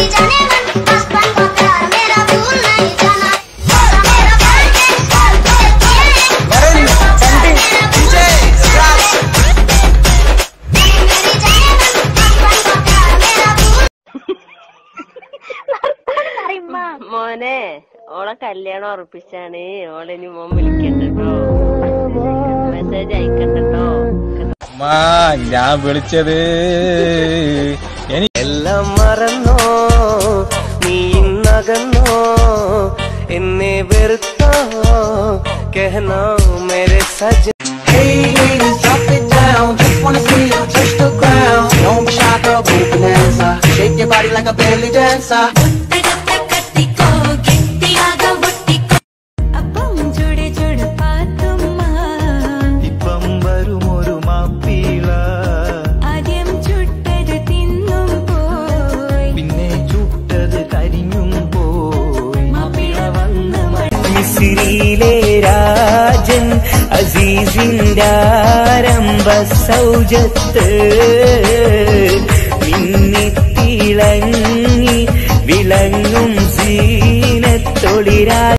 मेरी जाने मन बचपन का प्यार मेरा भूल नहीं जाना मेरा प्यार के साल के വരൻ ചണ്ടി വിജയ് രാജ് मेरी जाने मन बचपन का प्यार मेरा भूल മോനെ ഓളെ കല്യാണം ഉറപ്പിച്ചാണ് ഓളെ ഇനി മോൻ വിളിക്കണ്ടോ മെസ്സേജ് അയക്കണ്ടോ മാ ഞാൻ വിളിച്ചത് എനി എല്ലാം മറന്നോ നീ ഇന്നകന്നോ എന്നെ വെറുത്തോ കഹനോ മേരെ സജ Hey ladies, drop it down. Just wanna see you touch the ground. Don't be shy, girl, go bonanza. Shake your body like a belly dancer. അപ്പം ചുടി ചുട് പാത്തുമ്മ ഇപ്പം വരും ഒരു മാപ്പിള ആദ്യം ചുട്ടത് തിന്നും പോയി പിന്നെ ചുട്ടത് കരിഞ്ഞും പോയി മാപ്പിള വന്ന് മിസിരിയിലെ രാജൻ അസീസിന്റെ ആരംഭ സൗജത്ത് മിന്നിത്തിളങ്ങി വിളങ്ങും സീനത്തൊളിരാ